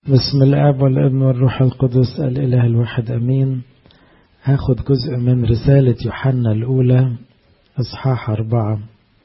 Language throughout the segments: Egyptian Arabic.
بسم الاب والابن والروح القدس الاله الواحد امين هاخد جزء من رسالة يوحنا الاولى اصحاح اربعة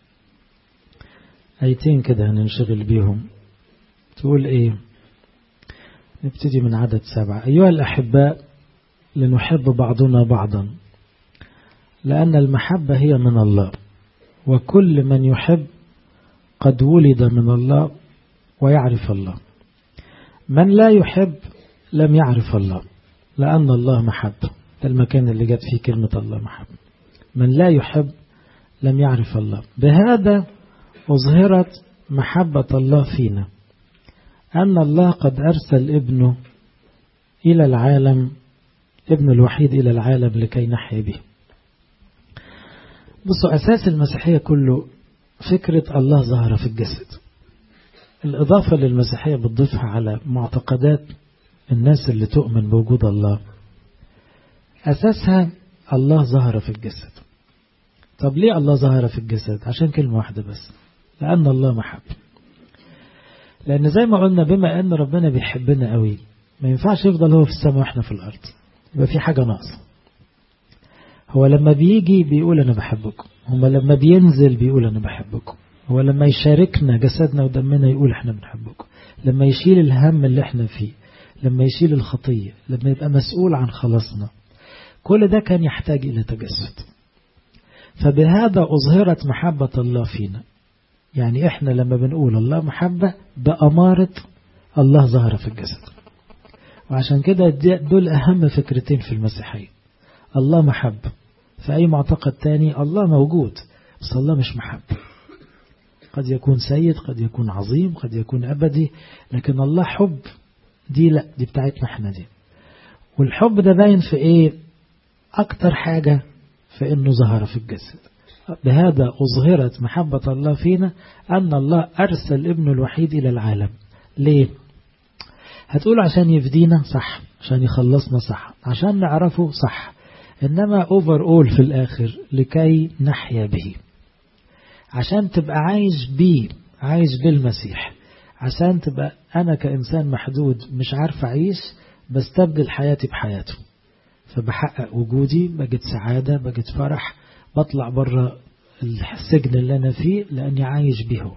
ايتين كده هننشغل بيهم تقول ايه نبتدي من عدد سبعة ايها الاحباء لنحب بعضنا بعضا لان المحبة هي من الله وكل من يحب قد ولد من الله ويعرف الله من لا يحب لم يعرف الله لأن الله محبة ده المكان اللي جت فيه كلمة الله محبة من لا يحب لم يعرف الله بهذا أظهرت محبة الله فينا أن الله قد أرسل ابنه إلى العالم ابن الوحيد إلى العالم لكي نحيا به بصوا أساس المسيحية كله فكرة الله ظهر في الجسد الإضافة للمسيحية بتضيفها على معتقدات الناس اللي تؤمن بوجود الله أساسها الله ظهر في الجسد طب ليه الله ظهر في الجسد عشان كلمة واحدة بس لأن الله محب لأن زي ما قلنا بما أن ربنا بيحبنا قوي ما ينفعش يفضل هو في السماء وإحنا في الأرض يبقى في حاجة ناقصة هو لما بيجي بيقول أنا بحبكم هما لما بينزل بيقول أنا بحبكم هو لما يشاركنا جسدنا ودمنا يقول احنا بنحبكم لما يشيل الهم اللي احنا فيه لما يشيل الخطية لما يبقى مسؤول عن خلاصنا كل ده كان يحتاج إلى تجسد فبهذا أظهرت محبة الله فينا يعني احنا لما بنقول الله محبة بأمارة الله ظهر في الجسد وعشان كده دول أهم فكرتين في المسيحية الله محبة في أي معتقد تاني الله موجود بس الله مش محبة قد يكون سيد قد يكون عظيم قد يكون أبدي لكن الله حب دي لا دي بتاعتنا احنا دي والحب ده باين في ايه اكتر حاجة في انه ظهر في الجسد بهذا أظهرت محبة الله فينا أن الله أرسل ابنه الوحيد إلى العالم ليه هتقول عشان يفدينا صح عشان يخلصنا صح عشان نعرفه صح إنما أوفر أول في الآخر لكي نحيا به عشان تبقى عايش بيه عايش بالمسيح عشان تبقى أنا كإنسان محدود مش عارف أعيش بستبدل حياتي بحياته فبحقق وجودي بجد سعادة بجد فرح بطلع بره السجن اللي أنا فيه لأني عايش به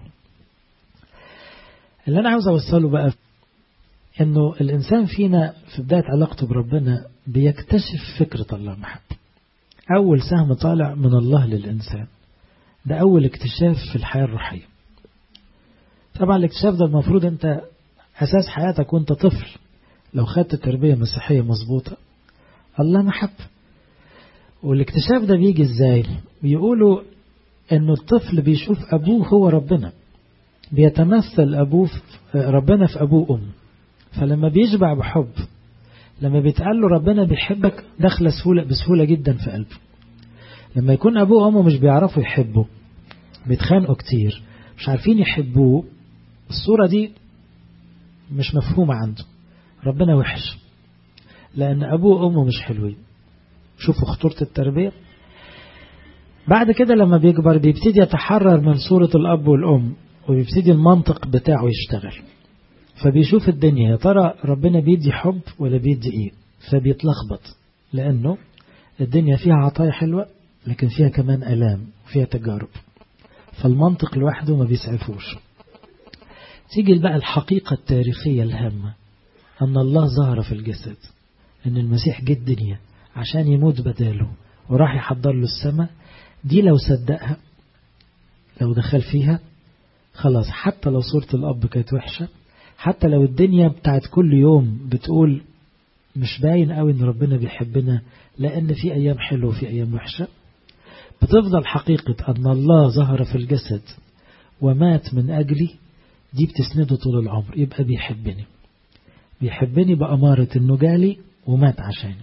اللي أنا عاوز أوصله بقى إنه الإنسان فينا في بداية علاقته بربنا بيكتشف فكرة الله محبة أول سهم طالع من الله للإنسان ده أول اكتشاف في الحياة الروحية طبعا الاكتشاف ده المفروض أنت أساس حياتك وأنت طفل لو خدت تربية مسيحية مظبوطة الله محب والاكتشاف ده بيجي ازاي بيقولوا انه الطفل بيشوف ابوه هو ربنا بيتمثل ابوه ربنا في ابوه وام فلما بيشبع بحب لما بيتقال له ربنا بيحبك داخله سهوله بسهوله جدا في قلبه لما يكون ابوه وامه مش بيعرفوا يحبوا بيتخانقوا كتير مش عارفين يحبوه الصورة دي مش مفهومة عنده ربنا وحش لأن أبوه وأمه مش حلوين شوفوا خطورة التربية بعد كده لما بيكبر بيبتدي يتحرر من صورة الأب والأم وبيبتدي المنطق بتاعه يشتغل فبيشوف الدنيا يا ترى ربنا بيدي حب ولا بيدي إيه فبيتلخبط لأنه الدنيا فيها عطايا حلوة لكن فيها كمان ألام وفيها تجارب فالمنطق لوحده ما بيسعفوش تيجي بقى الحقيقة التاريخية الهامة أن الله ظهر في الجسد أن المسيح جه الدنيا عشان يموت بداله وراح يحضر له السماء دي لو صدقها لو دخل فيها خلاص حتى لو صورة الأب كانت وحشة حتى لو الدنيا بتاعت كل يوم بتقول مش باين قوي ان ربنا بيحبنا لأن في أيام حلوة وفي أيام وحشة بتفضل حقيقة أن الله ظهر في الجسد ومات من أجلي دي بتسنده طول العمر يبقى بيحبني بيحبني بأمارة أنه جالي ومات عشاني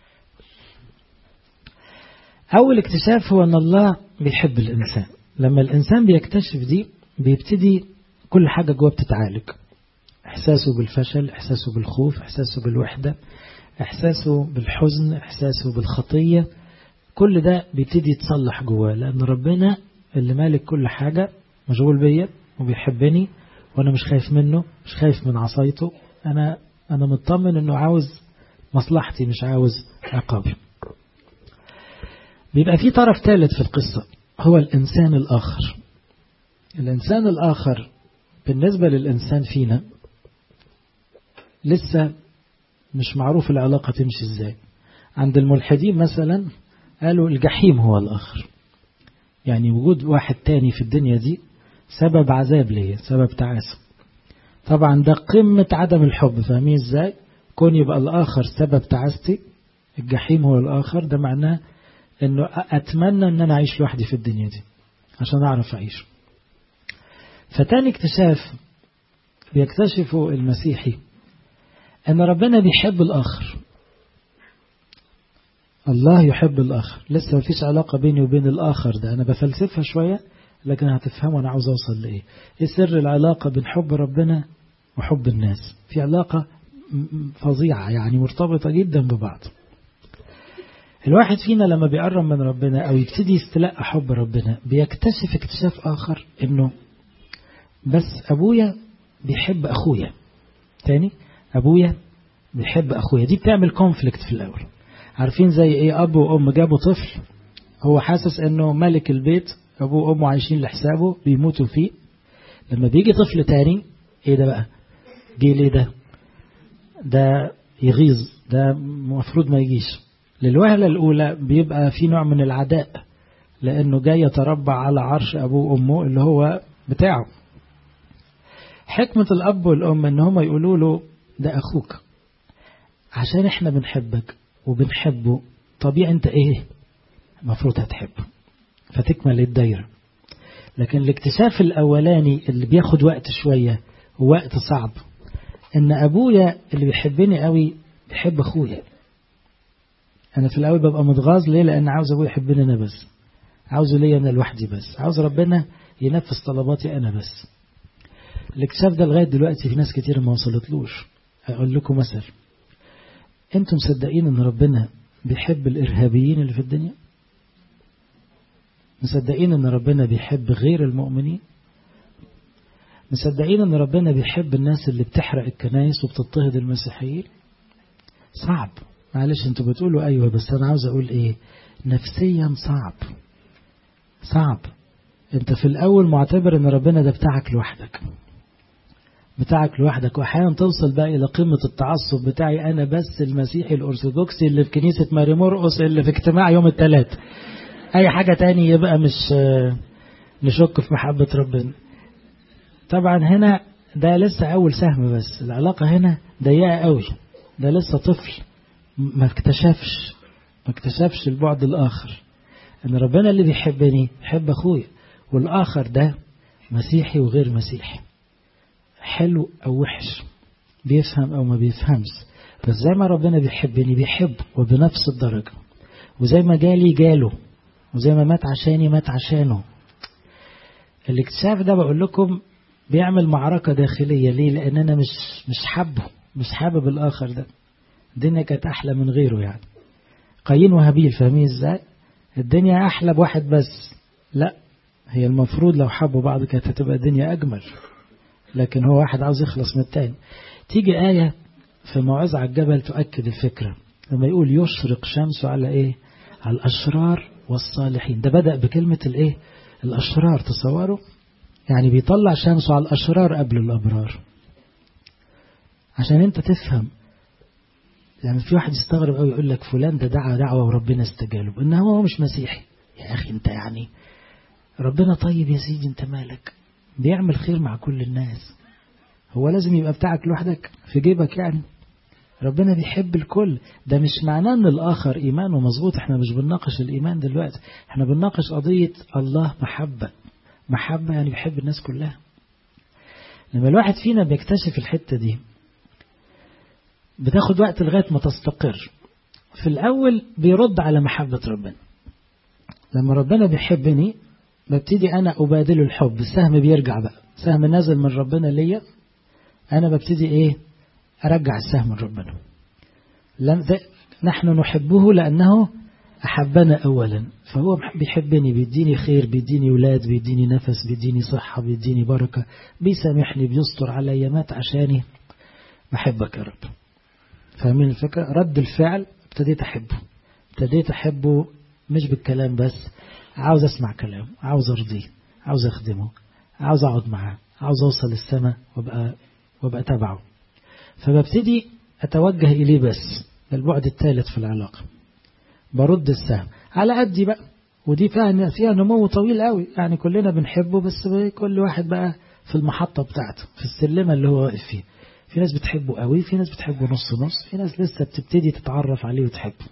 أول اكتشاف هو أن الله بيحب الإنسان لما الإنسان بيكتشف دي بيبتدي كل حاجة جوه بتتعالج إحساسه بالفشل إحساسه بالخوف إحساسه بالوحدة إحساسه بالحزن إحساسه بالخطية كل ده بيبتدي يتصلح جواه لأن ربنا اللي مالك كل حاجة مشغول بيا وبيحبني وأنا مش خايف منه مش خايف من عصايته أنا أنا مطمن أنه عاوز مصلحتي مش عاوز عقابي بيبقى في طرف ثالث في القصة هو الإنسان الآخر الإنسان الآخر بالنسبة للإنسان فينا لسه مش معروف العلاقة تمشي إزاي عند الملحدين مثلا قالوا الجحيم هو الآخر يعني وجود واحد تاني في الدنيا دي سبب عذاب ليا سبب تعاسة طبعا ده قمة عدم الحب فاهمين ازاي كون يبقى الآخر سبب تعاستي الجحيم هو الآخر ده معناه انه اتمنى ان انا اعيش لوحدي في الدنيا دي عشان اعرف اعيش فتاني اكتشاف بيكتشفه المسيحي ان ربنا بيحب الاخر الله يحب الآخر لسه مفيش علاقة بيني وبين الآخر ده أنا بفلسفها شوية لكن هتفهموا أنا عاوز أوصل لإيه إيه سر العلاقة بين حب ربنا وحب الناس في علاقة فظيعة يعني مرتبطة جدا ببعض الواحد فينا لما بيقرب من ربنا أو يبتدي يستلقى حب ربنا بيكتشف اكتشاف آخر إنه بس أبويا بيحب أخويا تاني أبويا بيحب أخويا دي بتعمل كونفليكت في الأول عارفين زي ايه اب وام جابوا طفل هو حاسس انه ملك البيت ابوه وامه عايشين لحسابه بيموتوا فيه لما بيجي طفل تاني ايه ده بقى جه ليه ده ده يغيظ ده المفروض ما يجيش للوهلة الأولى بيبقى في نوع من العداء لأنه جاي يتربع على عرش أبوه وأمه اللي هو بتاعه حكمة الأب والأم إن هم يقولوا له ده أخوك عشان إحنا بنحبك وبنحبه طبيعي انت ايه المفروض هتحبه فتكمل الدايرة لكن الاكتشاف الاولاني اللي بياخد وقت شوية ووقت صعب ان ابويا اللي بيحبني قوي بيحب اخويا انا في الاول ببقى متغاظ ليه لان عاوز ابويا يحبني انا بس عاوزه ليا انا لوحدي بس عاوز ربنا ينفذ طلباتي انا بس الاكتشاف ده لغايه دلوقتي في ناس كتير ما وصلتلوش اقول لكم مثل انتم مصدقين ان ربنا بيحب الارهابيين اللي في الدنيا مصدقين ان ربنا بيحب غير المؤمنين مصدقين ان ربنا بيحب الناس اللي بتحرق الكنائس وبتضطهد المسيحيين صعب معلش انتوا بتقولوا ايوه بس انا عاوز اقول ايه نفسيا صعب صعب انت في الاول معتبر ان ربنا ده بتاعك لوحدك بتاعك لوحدك واحيانا توصل بقى الى قمه التعصب بتاعي انا بس المسيحي الارثوذكسي اللي في كنيسه ماري مرقس اللي في اجتماع يوم الثلاث اي حاجه تاني يبقى مش نشك في محبه ربنا طبعا هنا ده لسه اول سهم بس العلاقه هنا ضيقه قوي ده لسه طفل ما اكتشفش ما اكتشفش البعد الاخر ان ربنا اللي بيحبني يحب اخويا والاخر ده مسيحي وغير مسيحي حلو أو وحش بيفهم أو ما بيفهمش بس زي ما ربنا بيحبني بيحب وبنفس الدرجة وزي ما جالي جاله وزي ما مات عشاني مات عشانه الاكتشاف ده بقول لكم بيعمل معركة داخلية ليه لأن أنا مش مش حابه مش حابب الآخر ده الدنيا كانت أحلى من غيره يعني قايين وهابيل فاهمين ازاي الدنيا أحلى بواحد بس لا هي المفروض لو حبوا بعض كانت هتبقى الدنيا أجمل لكن هو واحد عاوز يخلص من التاني تيجي آية في موعظة على الجبل تؤكد الفكرة لما يقول يشرق شمسه على إيه على الأشرار والصالحين ده بدأ بكلمة الإيه الأشرار تصوروا يعني بيطلع شمسه على الأشرار قبل الأبرار عشان أنت تفهم يعني في واحد يستغرب قوي يقول لك فلان ده دعا دعوة وربنا استجاله إن هو مش مسيحي يا أخي أنت يعني ربنا طيب يا سيدي أنت مالك بيعمل خير مع كل الناس هو لازم يبقى بتاعك لوحدك في جيبك يعني ربنا بيحب الكل ده مش معناه ان الاخر ايمانه مظبوط احنا مش بنناقش الايمان دلوقتي احنا بنناقش قضية الله محبة محبة يعني بيحب الناس كلها لما الواحد فينا بيكتشف الحتة دي بتاخد وقت لغاية ما تستقر في الاول بيرد على محبة ربنا لما ربنا بيحبني ببتدي أنا أبادله الحب السهم بيرجع بقى سهم نازل من ربنا ليا أنا ببتدي إيه أرجع السهم من ربنا نحن نحبه لأنه أحبنا أولا فهو بيحبني بيديني خير بيديني ولاد بيديني نفس بيديني صحة بيديني بركة بيسامحني بيستر عليا مات عشاني بحبك يا رب فاهمين الفكرة رد الفعل ابتديت أحبه ابتديت أحبه مش بالكلام بس عاوز أسمع كلامه عاوز أرضيه عاوز أخدمه عاوز أقعد معاه عاوز أوصل السماء وابقى, وابقى تبعه فببتدي أتوجه إليه بس البعد الثالث في العلاقة برد السهم على قدي بقى ودي فيها فيها نمو طويل قوي يعني كلنا بنحبه بس كل واحد بقى في المحطة بتاعته في السلمة اللي هو واقف فيه في ناس بتحبه قوي في ناس بتحبه نص نص في ناس لسه بتبتدي تتعرف عليه وتحبه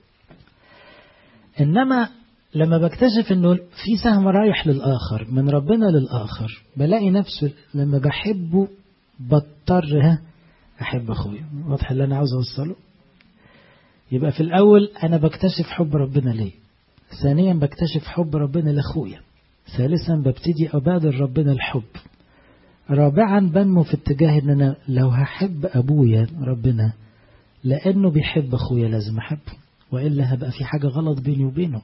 إنما لما بكتشف انه في سهم رايح للآخر من ربنا للآخر بلاقي نفسه لما بحبه بضطر أحب أخويا واضح اللي أنا عاوز أوصله يبقى في الأول أنا بكتشف حب ربنا ليه ثانيا بكتشف حب ربنا لأخويا ثالثا ببتدي أبادر ربنا الحب رابعا بنمو في اتجاه ان انا لو هحب ابويا ربنا لانه بيحب اخويا لازم احبه والا هبقى في حاجه غلط بيني وبينه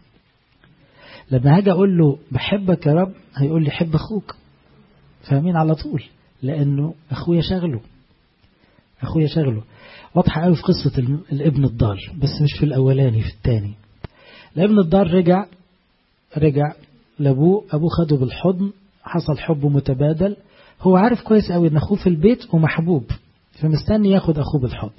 لما هاجي اقول له بحبك يا رب هيقول لي حب اخوك فاهمين على طول لانه اخويا شغله اخويا شغله واضحه قوي في قصه الابن الضال بس مش في الاولاني في الثاني الابن الضال رجع رجع لابوه ابوه خده بالحضن حصل حب متبادل هو عارف كويس قوي ان اخوه في البيت ومحبوب فمستني ياخد اخوه بالحضن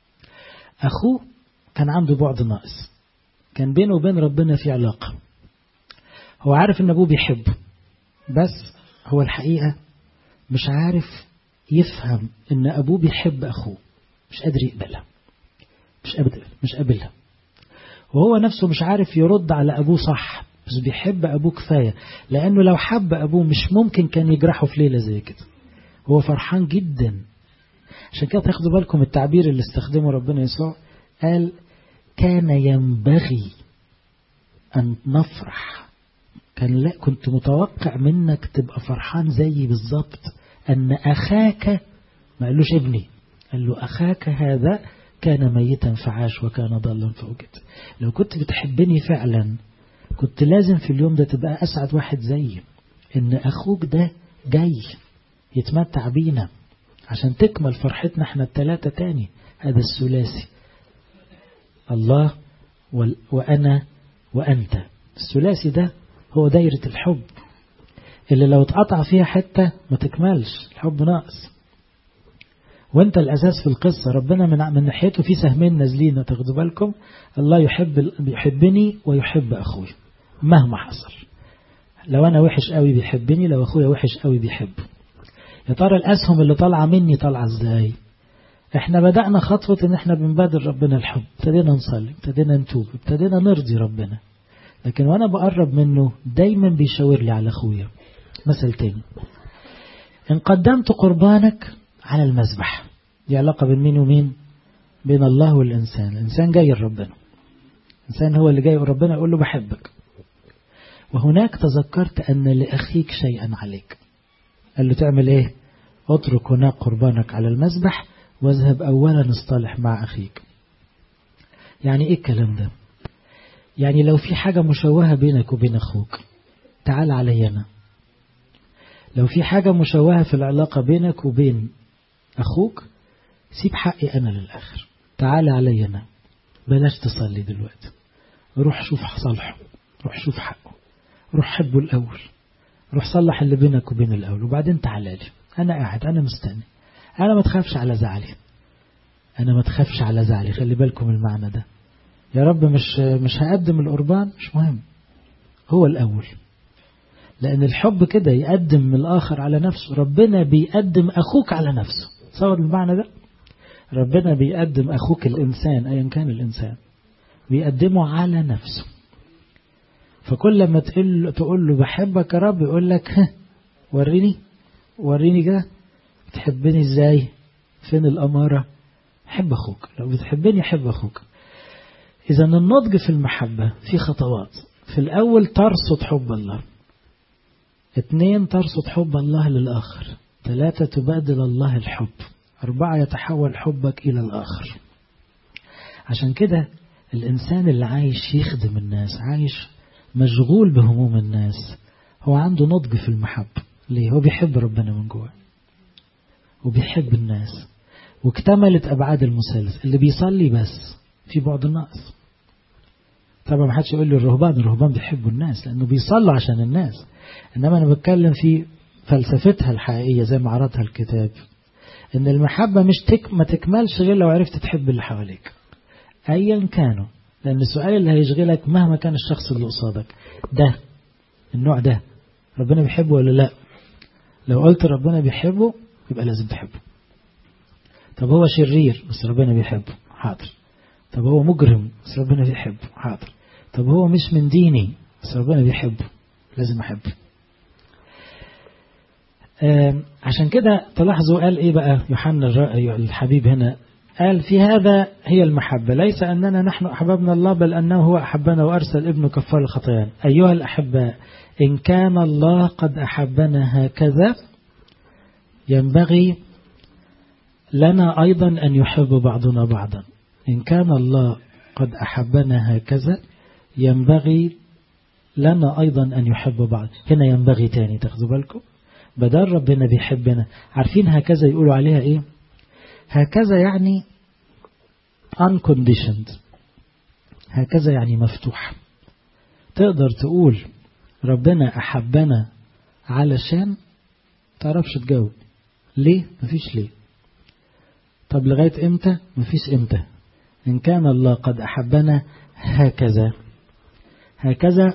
اخوه كان عنده بعد ناقص كان بينه وبين ربنا في علاقة هو عارف ان ابوه بيحبه بس هو الحقيقة مش عارف يفهم ان ابوه بيحب اخوه مش قادر يقبلها مش قادر مش قابلها وهو نفسه مش عارف يرد على ابوه صح بس بيحب أبوه كفاية لأنه لو حب أبوه مش ممكن كان يجرحه في ليلة زي كده هو فرحان جدا عشان كده تاخدوا بالكم التعبير اللي استخدمه ربنا يسوع قال كان ينبغي أن نفرح كان لا كنت متوقع منك تبقى فرحان زيي بالظبط أن أخاك ما قالوش ابني قال له أخاك هذا كان ميتا فعاش وكان ضالا فوجد لو كنت بتحبني فعلا كنت لازم في اليوم ده تبقى أسعد واحد زيي إن أخوك ده جاي يتمتع بينا عشان تكمل فرحتنا احنا التلاتة تاني هذا الثلاثي الله وأنا وأنت الثلاثي ده هو دايرة الحب اللي لو اتقطع فيها حتة ما تكملش الحب ناقص وانت الأساس في القصة ربنا من من ناحيته في سهمين نازلين تاخدوا بالكم الله يحب يحبني ويحب أخوي مهما حصل لو أنا وحش قوي بيحبني لو أخويا وحش قوي بيحبه يا ترى الأسهم اللي طالعة مني طالعة ازاي احنا بدأنا خطوة ان احنا بنبادر ربنا الحب ابتدينا نصلي ابتدينا نتوب ابتدينا نرضي ربنا لكن وانا بقرب منه دايما بيشاور لي على اخويا مثل تاني ان قدمت قربانك على المذبح دي علاقة بين مين ومين بين الله والإنسان الإنسان جاي لربنا الإنسان هو اللي جاي ربنا يقول له بحبك وهناك تذكرت أن لأخيك شيئا عليك قال له تعمل إيه اترك هناك قربانك على المذبح واذهب أولا اصطلح مع أخيك يعني إيه الكلام ده يعني لو في حاجة مشوهة بينك وبين أخوك تعال علي أنا لو في حاجة مشوهة في العلاقة بينك وبين أخوك سيب حقي أنا للآخر تعال علي أنا بلاش تصلي دلوقتي روح شوف صالحه روح شوف حقه روح حبه الأول روح صلح اللي بينك وبين الأول وبعدين تعال لي أنا قاعد أنا مستني أنا ما تخافش على زعلي أنا ما تخافش على زعلي خلي بالكم المعنى ده يا رب مش مش هقدم القربان مش مهم هو الأول لأن الحب كده يقدم من الآخر على نفسه ربنا بيقدم أخوك على نفسه تصور المعنى ده ربنا بيقدم أخوك الإنسان أيا كان الإنسان بيقدمه على نفسه فكل لما تقول, تقول له بحبك يا رب يقول لك ها وريني وريني كده بتحبني ازاي فين الأمارة حب أخوك لو بتحبني حب أخوك إذا النضج في المحبة في خطوات في الأول ترصد حب الله اثنين ترصد حب الله للآخر ثلاثة تبادل الله الحب أربعة يتحول حبك إلى الآخر عشان كده الإنسان اللي عايش يخدم الناس عايش مشغول بهموم الناس هو عنده نضج في المحبة ليه هو بيحب ربنا من جوه وبيحب الناس واكتملت أبعاد المثلث اللي بيصلي بس في بعد ناقص طبعا ما حدش يقول لي الرهبان الرهبان بيحبوا الناس لأنه بيصلوا عشان الناس إنما أنا بتكلم في فلسفتها الحقيقية زي ما عرضها الكتاب إن المحبة مش تك ما تكملش غير لو عرفت تحب اللي حواليك أيا كانوا لأن السؤال اللي هيشغلك مهما كان الشخص اللي قصادك ده النوع ده ربنا بيحبه ولا لا لو قلت ربنا بيحبه يبقى لازم تحبه طب هو شرير بس ربنا بيحبه حاضر طب هو مجرم بس ربنا بيحبه حاضر طب هو مش من ديني بس ربنا بيحبه لازم أحبه عشان كده تلاحظوا قال ايه بقى يوحنا الحبيب هنا قال في هذا هي المحبة ليس أننا نحن أحببنا الله بل أنه هو أحبنا وأرسل ابنه كفار الخطايان أيها الأحباء إن كان الله قد أحبنا هكذا ينبغي لنا أيضا أن يحب بعضنا بعضا إن كان الله قد أحبنا هكذا ينبغي لنا أيضا أن يحب بعض هنا ينبغي تاني تاخذوا بالكم بدل ربنا بيحبنا عارفين هكذا يقولوا عليها إيه هكذا يعني unconditioned هكذا يعني مفتوح تقدر تقول ربنا أحبنا علشان تعرفش تجاوب ليه مفيش ليه طب لغاية امتى مفيش امتى إن كان الله قد أحبنا هكذا هكذا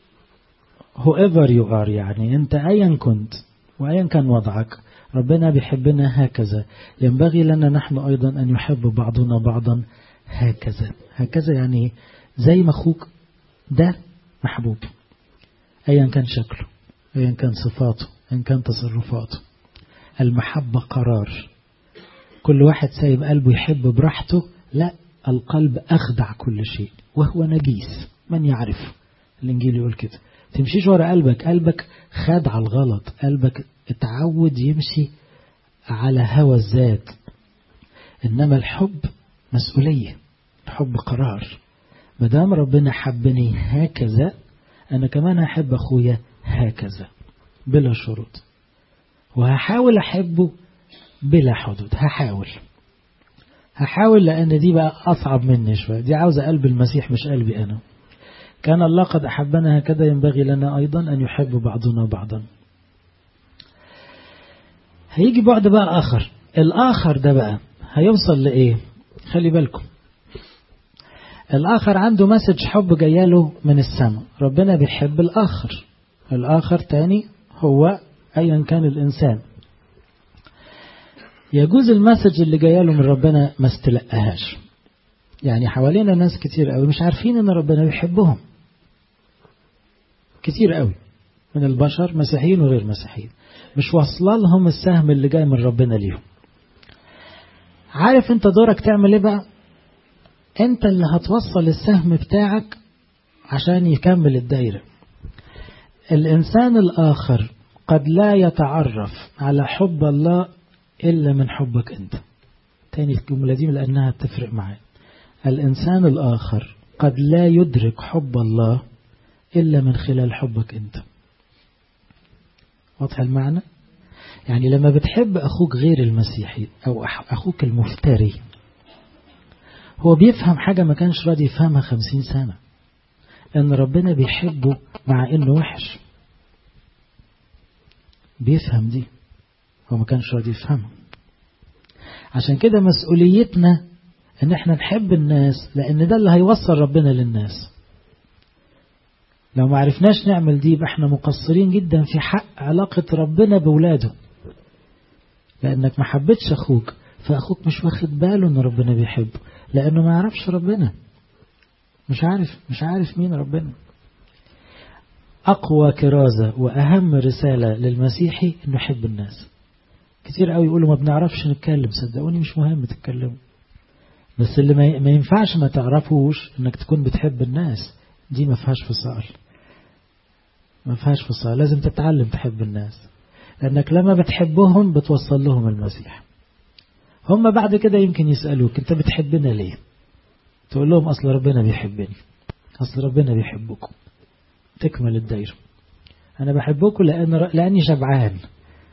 whoever you are يعني أنت أيا كنت وأيا كان وضعك ربنا بيحبنا هكذا ينبغي لنا نحن أيضا أن يحب بعضنا بعضا هكذا هكذا يعني زي ما أخوك ده محبوب أيا كان شكله أيا كان صفاته أيا كان تصرفاته المحبة قرار كل واحد سايب قلبه يحب براحته لا القلب أخدع كل شيء وهو نجيس من يعرف الإنجيل يقول كده تمشيش ورا قلبك قلبك خدع الغلط قلبك اتعود يمشي على هوى الذات إنما الحب مسؤولية الحب قرار مدام ربنا حبني هكذا أنا كمان هحب أخويا هكذا بلا شروط وهحاول أحبه بلا حدود هحاول هحاول لأن دي بقى أصعب مني شوية دي عاوزة قلب المسيح مش قلبي أنا كان الله قد أحبنا هكذا ينبغي لنا أيضا أن يحب بعضنا بعضا هيجي بعد بقى آخر الآخر ده بقى هيوصل لإيه خلي بالكم الآخر عنده مسج حب جاياله من السماء ربنا بيحب الآخر الآخر تاني هو أيا كان الإنسان يجوز المسج اللي جاياله من ربنا ما استلقاهاش يعني حوالينا ناس كتير قوي مش عارفين ان ربنا بيحبهم كتير قوي من البشر مسيحيين وغير مسيحيين مش واصله لهم السهم اللي جاي من ربنا ليهم عارف انت دورك تعمل ايه بقى انت اللي هتوصل السهم بتاعك عشان يكمل الدايرة الإنسان الآخر قد لا يتعرف على حب الله إلا من حبك أنت تاني الجملة دي لأنها تفرق معايا الإنسان الآخر قد لا يدرك حب الله إلا من خلال حبك أنت واضح المعنى يعني لما بتحب أخوك غير المسيحي أو أخوك المفتري هو بيفهم حاجة ما كانش راضي يفهمها خمسين سنة أن ربنا بيحبه مع أنه وحش بيفهم دي هو ما كانش راضي يفهمها عشان كده مسؤوليتنا ان احنا نحب الناس لان ده اللي هيوصل ربنا للناس لو ما عرفناش نعمل دي يبقى احنا مقصرين جدا في حق علاقة ربنا بولاده لانك ما حبيتش اخوك فاخوك مش واخد باله ان ربنا بيحبه لانه ما يعرفش ربنا مش عارف مش عارف مين ربنا اقوى كرازة واهم رسالة للمسيحي انه يحب الناس كتير قوي يقولوا ما بنعرفش نتكلم صدقوني مش مهم تتكلموا بس اللي ما ينفعش ما تعرفوش انك تكون بتحب الناس دي ما فيهاش فصال ما فيهاش فصال لازم تتعلم تحب الناس لانك لما بتحبهم بتوصل لهم المسيح هم بعد كده يمكن يسألوك انت بتحبنا ليه تقول لهم اصل ربنا بيحبني اصل ربنا بيحبكم تكمل الدايرة انا بحبكم لأن لاني شبعان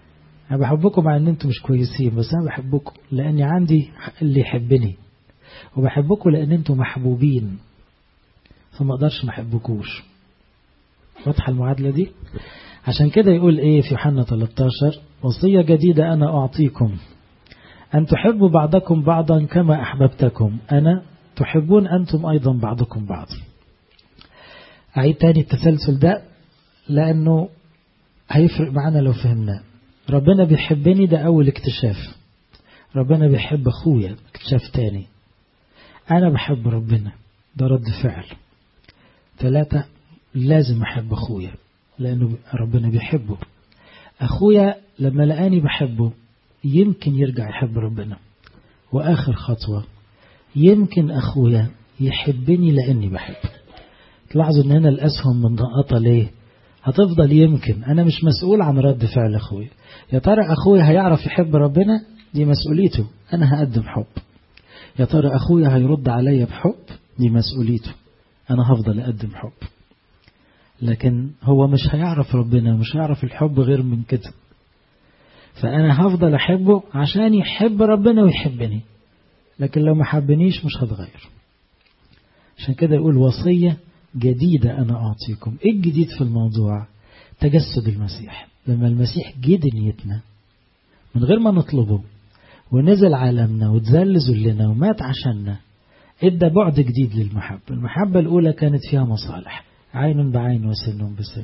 أنا بحبكم مع أن أنتم مش كويسين بس أنا بحبكم لأني عندي اللي يحبني وبحبكم لأن أنتم محبوبين فما أقدرش ما أحبكوش واضحة المعادلة دي عشان كده يقول إيه في يوحنا 13 وصية جديدة أنا أعطيكم أن تحبوا بعضكم بعضا كما أحببتكم أنا تحبون أنتم أيضا بعضكم بعض أعيد تاني التسلسل ده لأنه هيفرق معنا لو فهمناه ربنا بيحبني ده أول اكتشاف ربنا بيحب أخويا اكتشاف تاني أنا بحب ربنا ده رد فعل ثلاثة لازم أحب أخويا لأنه ربنا بيحبه أخويا لما لقاني بحبه يمكن يرجع يحب ربنا وآخر خطوة يمكن أخويا يحبني لأني بحب تلاحظوا أن هنا الأسهم منضغطة ليه هتفضل يمكن أنا مش مسؤول عن رد فعل أخويا يا ترى أخويا هيعرف يحب ربنا دي مسؤوليته أنا هقدم حب يا ترى أخويا هيرد عليا بحب دي مسؤوليته أنا هفضل أقدم حب لكن هو مش هيعرف ربنا مش هيعرف الحب غير من كده فأنا هفضل أحبه عشان يحب ربنا ويحبني لكن لو ما حبنيش مش هتغير عشان كده يقول وصية جديدة أنا أعطيكم إيه الجديد في الموضوع تجسد المسيح لما المسيح جه دنيتنا من غير ما نطلبه ونزل عالمنا وتذل ذلنا ومات عشاننا ادى بعد جديد للمحبة المحبة الأولى كانت فيها مصالح عين بعين وسن بسن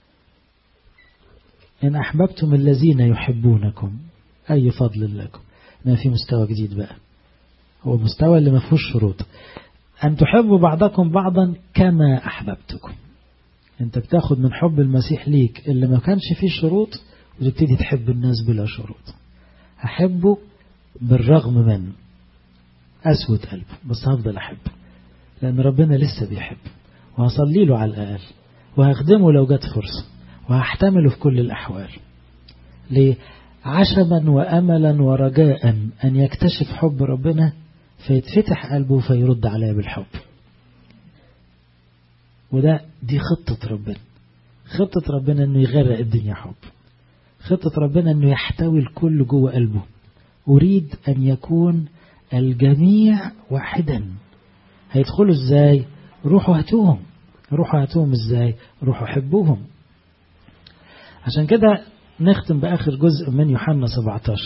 إن أحببتم الذين يحبونكم أي فضل لكم ما في مستوى جديد بقى هو مستوى اللي ما فيهوش شروط أن تحبوا بعضكم بعضا كما أحببتكم أنت بتاخد من حب المسيح ليك اللي ما كانش فيه شروط وتبتدي تحب الناس بلا شروط أحبه بالرغم من أسود قلبه بس هفضل أحبه لأن ربنا لسه بيحب وهصلي له على الأقل وهخدمه لو جت فرصة وهحتمله في كل الأحوال ليه؟ عشما وأملا ورجاء أن يكتشف حب ربنا فيتفتح قلبه فيرد عليه بالحب وده دي خطة ربنا خطة ربنا أنه يغرق الدنيا حب خطة ربنا أنه يحتوي الكل جوه قلبه أريد أن يكون الجميع واحدا هيدخلوا ازاي روحوا هاتوهم روحوا هاتوهم ازاي روحوا حبوهم عشان كده نختم بآخر جزء من يوحنا 17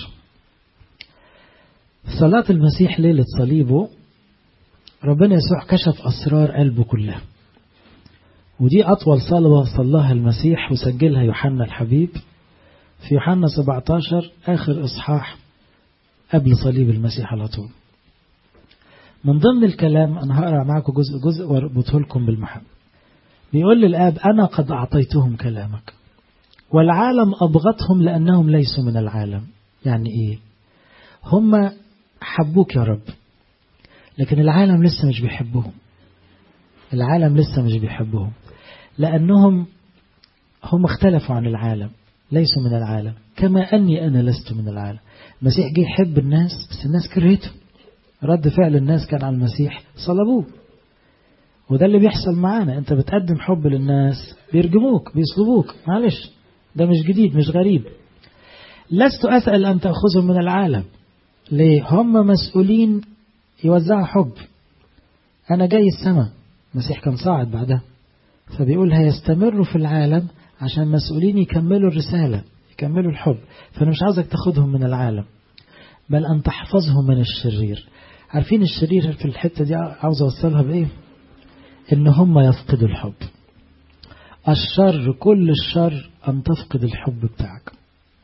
صلاة المسيح ليلة صليبه ربنا يسوع كشف أسرار قلبه كلها ودي أطول صلوة صلاها المسيح وسجلها يوحنا الحبيب في يوحنا 17 آخر إصحاح قبل صليب المسيح على طول من ضمن الكلام أنا هقرأ معاكم جزء جزء واربطه لكم بالمحبة بيقول للآب أنا قد أعطيتهم كلامك والعالم أبغتهم لأنهم ليسوا من العالم يعني إيه هم حبوك يا رب لكن العالم لسه مش بيحبهم العالم لسه مش بيحبهم لأنهم هم اختلفوا عن العالم ليسوا من العالم كما أني أنا لست من العالم المسيح جه يحب الناس بس الناس كرهته رد فعل الناس كان على المسيح صلبوه وده اللي بيحصل معانا انت بتقدم حب للناس بيرجموك بيصلبوك معلش ده مش جديد مش غريب لست أسأل أن تأخذهم من العالم ليه هم مسؤولين يوزعوا حب أنا جاي السماء المسيح كان صاعد بعدها فبيقول هيستمروا في العالم عشان مسؤولين يكملوا الرسالة يكملوا الحب فأنا مش عاوزك تاخدهم من العالم بل أن تحفظهم من الشرير عارفين الشرير في الحتة دي عاوز أوصلها بإيه إن هم يفقدوا الحب الشر كل الشر أن تفقد الحب بتاعك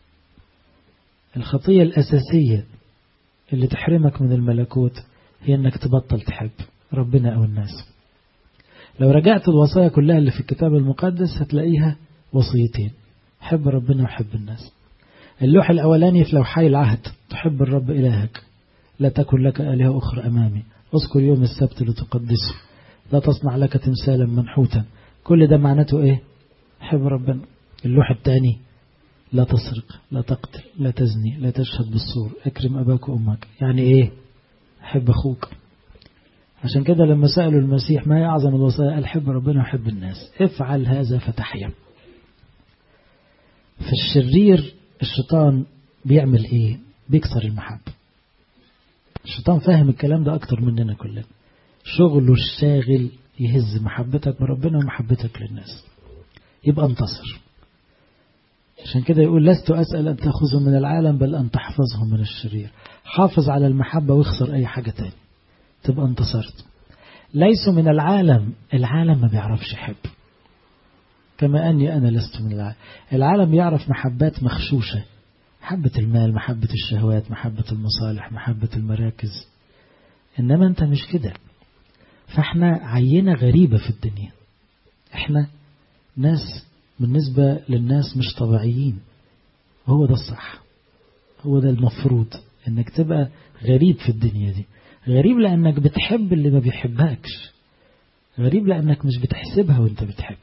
الخطية الأساسية اللي تحرمك من الملكوت هي أنك تبطل تحب ربنا أو الناس لو رجعت الوصايا كلها اللي في الكتاب المقدس هتلاقيها وصيتين حب ربنا وحب الناس اللوح الأولاني في لوحي العهد تحب الرب إلهك لا تكن لك آلهة أخرى أمامي اذكر يوم السبت لتقدسه لا تصنع لك تمثالا منحوتا كل ده معناته ايه حب ربنا اللوح الثاني لا تسرق لا تقتل لا تزني لا تشهد بالصور اكرم أباك وأمك يعني ايه حب أخوك عشان كده لما سألوا المسيح ما هي أعظم الوصايا قال حب ربنا وحب الناس افعل هذا فتحيا في الشرير الشيطان بيعمل ايه بيكسر المحبة الشيطان فاهم الكلام ده اكتر مننا كلنا شغله الشاغل يهز محبتك بربنا ومحبتك للناس يبقى انتصر عشان كده يقول لست أسأل أن تأخذهم من العالم بل أن تحفظهم من الشرير حافظ على المحبة واخسر أي حاجة تاني تبقى انتصرت ليسوا من العالم العالم ما بيعرفش يحب كما أني أنا لست من العالم العالم يعرف محبات مخشوشة محبة المال محبة الشهوات محبة المصالح محبة المراكز إنما أنت مش كده فاحنا عينة غريبة في الدنيا احنا ناس بالنسبة للناس مش طبيعيين هو ده الصح هو ده المفروض انك تبقى غريب في الدنيا دي غريب لانك بتحب اللي ما بيحبكش غريب لانك مش بتحسبها وانت بتحب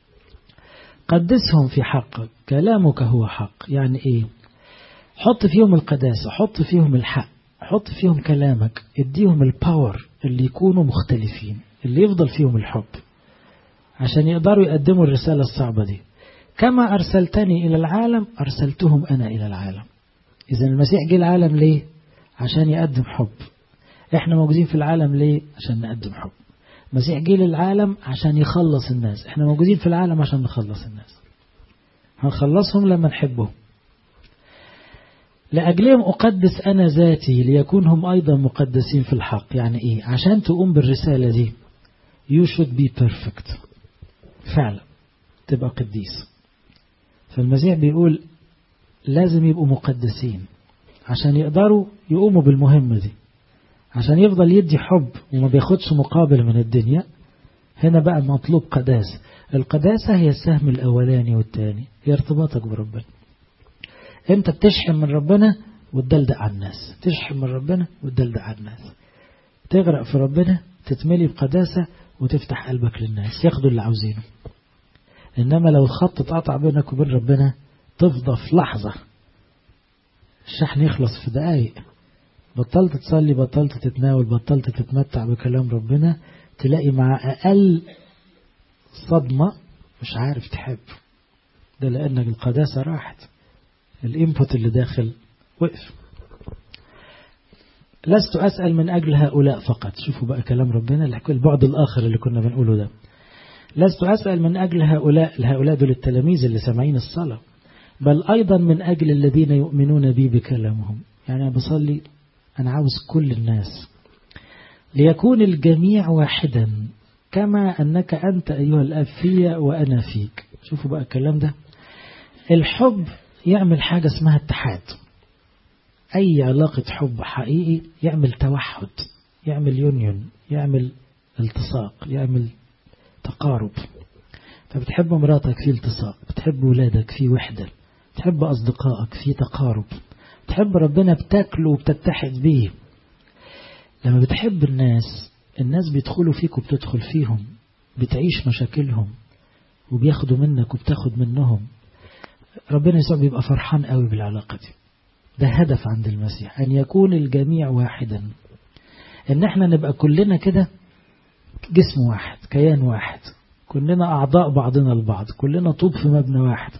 قدسهم في حقك كلامك هو حق يعني ايه حط فيهم القداسة حط فيهم الحق حط فيهم كلامك اديهم الباور اللي يكونوا مختلفين اللي يفضل فيهم الحب عشان يقدروا يقدموا الرسالة الصعبة دي كما أرسلتني إلى العالم أرسلتهم أنا إلى العالم إذا المسيح جه العالم ليه عشان يقدم حب إحنا موجودين في العالم ليه عشان نقدم حب المسيح جه للعالم عشان يخلص الناس إحنا موجودين في العالم عشان نخلص الناس هنخلصهم لما نحبهم لأجلهم أقدس أنا ذاتي ليكون هم أيضا مقدسين في الحق يعني إيه عشان تقوم بالرسالة دي you should be perfect فعلا تبقى قديس فالمسيح بيقول لازم يبقوا مقدسين عشان يقدروا يقوموا بالمهمة دي عشان يفضل يدي حب وما بياخدش مقابل من الدنيا هنا بقى مطلوب قداسة القداسة هي السهم الأولاني والثاني هي ارتباطك بربنا انت بتشحن من ربنا وتدلدق على الناس تشحن من ربنا وتدلدق على الناس تغرق في ربنا تتملي بقداسة وتفتح قلبك للناس ياخدوا اللي عاوزينه إنما لو الخط اتقطع بينك وبين ربنا تفضى في لحظة الشحن يخلص في دقايق بطلت تصلي بطلت تتناول بطلت تتمتع بكلام ربنا تلاقي مع أقل صدمة مش عارف تحب ده لأنك القداسة راحت الانبوت اللي داخل وقف لست أسأل من أجل هؤلاء فقط شوفوا بقى كلام ربنا البعد الآخر اللي كنا بنقوله ده لست أسأل من أجل هؤلاء هؤلاء دول التلاميذ اللي سامعين الصلاة بل أيضا من أجل الذين يؤمنون بي بكلامهم يعني أنا بصلي أنا عاوز كل الناس ليكون الجميع واحدا كما أنك أنت أيها الأب في وأنا فيك شوفوا بقى الكلام ده الحب يعمل حاجة اسمها اتحاد أي علاقة حب حقيقي يعمل توحد يعمل يونيون يعمل التصاق يعمل تقارب فبتحب مراتك في التصاق بتحب ولادك في وحدة بتحب أصدقائك في تقارب بتحب ربنا بتاكله وبتتحد بيه لما بتحب الناس الناس بيدخلوا فيك وبتدخل فيهم بتعيش مشاكلهم وبياخدوا منك وبتاخد منهم ربنا يسوع بيبقى فرحان قوي بالعلاقة دي ده هدف عند المسيح أن يكون الجميع واحدا أن احنا نبقى كلنا كده جسم واحد كيان واحد كلنا أعضاء بعضنا البعض كلنا طوب في مبنى واحد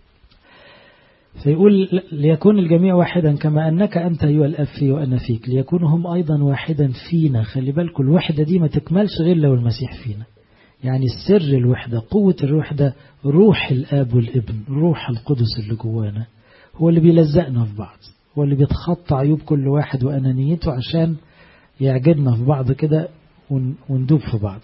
فيقول ليكون الجميع واحدا كما أنك أنت أيها الأب في وأنا فيك ليكونوا هم أيضا واحدا فينا خلي بالكم الوحدة دي ما تكملش غير لو المسيح فينا يعني السر الوحدة قوة الوحدة روح الآب والابن روح القدس اللي جوانا هو اللي بيلزقنا في بعض هو اللي بيتخطى عيوب كل واحد وأنانيته عشان يعجبنا في بعض كده وندوب في بعض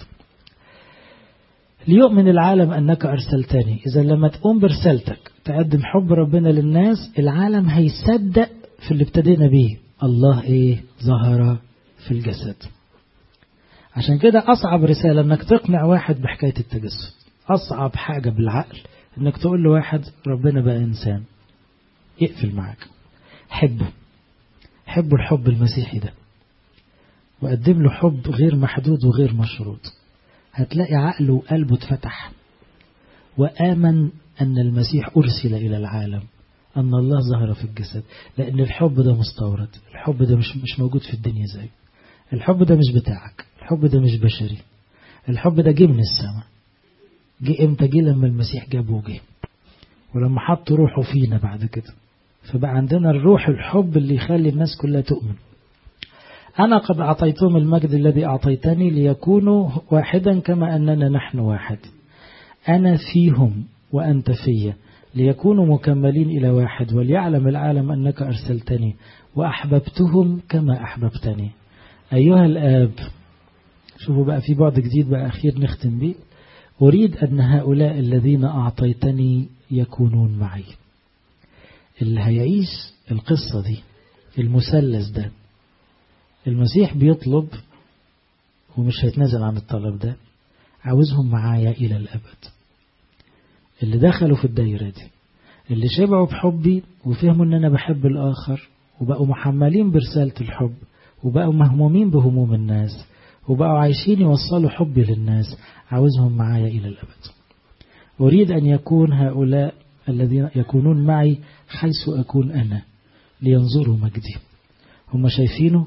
ليؤمن العالم أنك أرسلتني إذا لما تقوم برسالتك تقدم حب ربنا للناس العالم هيصدق في اللي ابتدينا بيه الله إيه ظهر في الجسد عشان كده أصعب رسالة أنك تقنع واحد بحكاية التجسد أصعب حاجة بالعقل أنك تقول لواحد ربنا بقى إنسان يقفل معاك حبه حبه الحب المسيحي ده وقدم له حب غير محدود وغير مشروط هتلاقي عقله وقلبه اتفتح وآمن أن المسيح أرسل إلى العالم أن الله ظهر في الجسد لأن الحب ده مستورد الحب ده مش, مش موجود في الدنيا زي الحب ده مش بتاعك الحب ده مش بشري الحب ده جه من السماء جه امتى جه لما المسيح جابه جه ولما حط روحه فينا بعد كده فبقى عندنا الروح الحب اللي يخلي الناس كلها تؤمن أنا قد أعطيتهم المجد الذي أعطيتني ليكونوا واحدا كما أننا نحن واحد أنا فيهم وأنت فيا ليكونوا مكملين إلى واحد وليعلم العالم أنك أرسلتني وأحببتهم كما أحببتني أيها الآب شوفوا بقى في بعد جديد بقى أخير نختم به أريد أن هؤلاء الذين أعطيتني يكونون معي اللي هيعيش القصة دي المثلث ده المسيح بيطلب ومش هيتنازل عن الطلب ده عاوزهم معايا إلى الأبد اللي دخلوا في الدايرة دي اللي شبعوا بحبي وفهموا ان انا بحب الاخر وبقوا محملين برسالة الحب وبقوا مهمومين بهموم الناس وبقوا عايشين يوصلوا حبي للناس عاوزهم معايا إلى الأبد أريد أن يكون هؤلاء الذين يكونون معي حيث أكون أنا لينظروا مجدي هم شايفينه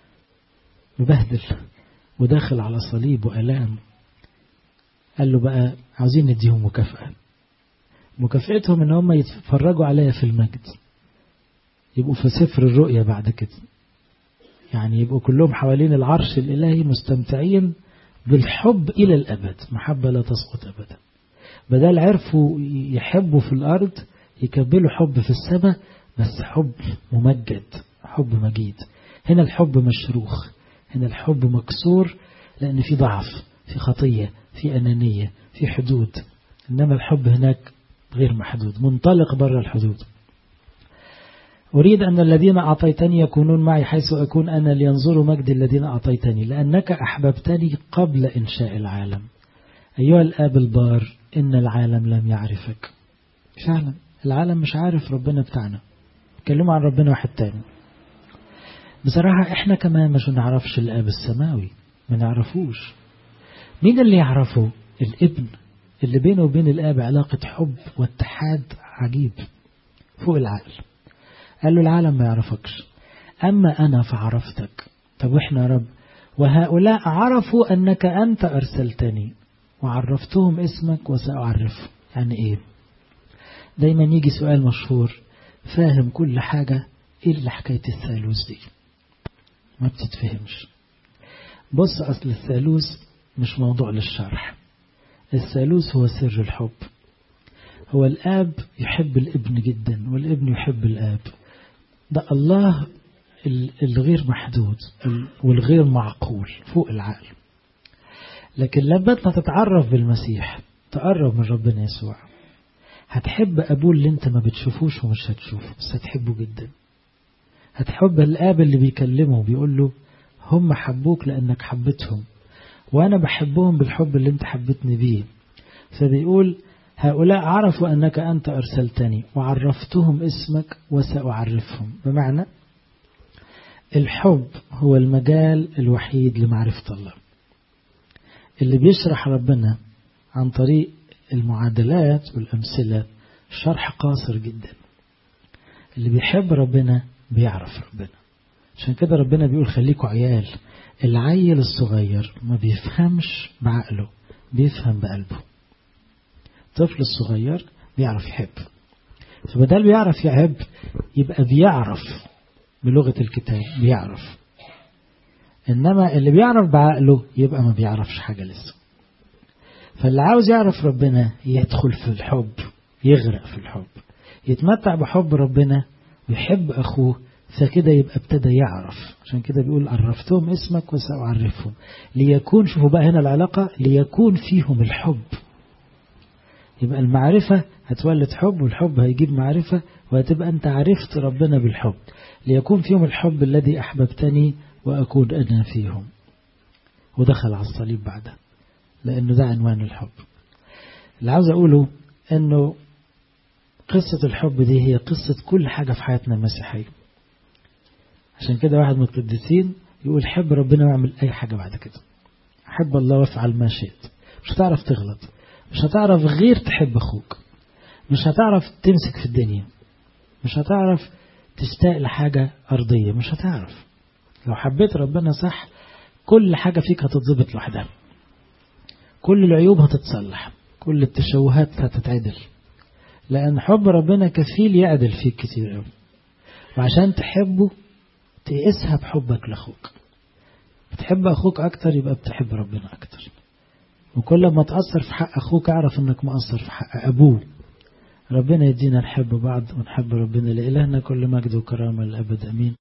مبهدل وداخل على صليب وألام قال له بقى عاوزين نديهم مكافأة مكافأتهم ان هم يتفرجوا عليا في المجد يبقوا في سفر الرؤيا بعد كده يعني يبقوا كلهم حوالين العرش الإلهي مستمتعين بالحب إلى الأبد محبة لا تسقط أبدا بدل عرفوا يحبوا في الأرض يكبلوا حب في السماء بس حب ممجد حب مجيد هنا الحب مشروخ هنا الحب مكسور لأن في ضعف في خطية في أنانية في حدود إنما الحب هناك غير محدود منطلق بر الحدود أريد أن الذين أعطيتني يكونون معي حيث أكون أنا لينظروا مجد الذين أعطيتني لأنك أحببتني قبل إنشاء العالم أيها الآب البار إن العالم لم يعرفك فعلا العالم مش عارف ربنا بتاعنا كلموا عن ربنا واحد تاني بصراحة احنا كمان مش نعرفش الآب السماوي ما نعرفوش مين اللي يعرفه الابن اللي بينه وبين الآب علاقة حب واتحاد عجيب فوق العقل قال له العالم ما يعرفكش أما أنا فعرفتك طب وإحنا يا رب وهؤلاء عرفوا أنك أنت أرسلتني وعرفتهم اسمك وسأعرفهم يعني إيه دايما يجي سؤال مشهور فاهم كل حاجة إلا حكاية الثالوث دي ما بتتفهمش بص أصل الثالوث مش موضوع للشرح الثالوث هو سر الحب هو الآب يحب الابن جدا والابن يحب الآب ده الله الغير محدود والغير معقول فوق العقل لكن لما انت تتعرف بالمسيح تقرب من ربنا يسوع هتحب أبوه اللي انت ما بتشوفوش ومش هتشوفه بس هتحبه جدا هتحب الآب اللي بيكلمه بيقول له هم حبوك لأنك حبتهم وأنا بحبهم بالحب اللي انت حبتني بيه فبيقول هؤلاء عرفوا أنك أنت أرسلتني وعرفتهم اسمك وسأعرفهم بمعنى الحب هو المجال الوحيد لمعرفة الله اللي بيشرح ربنا عن طريق المعادلات والأمثلة شرح قاصر جدا اللي بيحب ربنا بيعرف ربنا عشان كده ربنا بيقول خليكوا عيال العيل الصغير ما بيفهمش بعقله بيفهم بقلبه الطفل الصغير بيعرف يحب فبدل بيعرف يحب يبقى بيعرف بلغة الكتاب بيعرف إنما اللي بيعرف بعقله يبقى ما بيعرفش حاجة لسه فاللي عاوز يعرف ربنا يدخل في الحب يغرق في الحب يتمتع بحب ربنا ويحب أخوه فكده يبقى ابتدى يعرف عشان كده بيقول عرفتهم اسمك وسأعرفهم ليكون شوفوا بقى هنا العلاقة ليكون فيهم الحب يبقى المعرفة هتولد حب والحب هيجيب معرفة وهتبقى أنت عرفت ربنا بالحب ليكون فيهم الحب الذي أحببتني وأكون أنا فيهم ودخل على الصليب بعدها لأنه ده عنوان الحب اللي عاوز أقوله أنه قصة الحب دي هي قصة كل حاجة في حياتنا المسيحية عشان كده واحد من القديسين يقول حب ربنا واعمل أي حاجة بعد كده حب الله وافعل ما شئت مش هتعرف تغلط مش هتعرف غير تحب أخوك مش هتعرف تمسك في الدنيا مش هتعرف تشتاق لحاجة أرضية مش هتعرف لو حبيت ربنا صح كل حاجة فيك هتتظبط لوحدها كل العيوب هتتصلح كل التشوهات هتتعدل لأن حب ربنا كفيل يعدل فيك كتير قوي وعشان تحبه تقيسها بحبك لأخوك بتحب أخوك أكتر يبقى بتحب ربنا أكتر وكل ما تأثر في حق أخوك أعرف أنك مقصر في حق أبوه ربنا يدينا نحب بعض ونحب ربنا لإلهنا كل مجد وكرامة للأبد أمين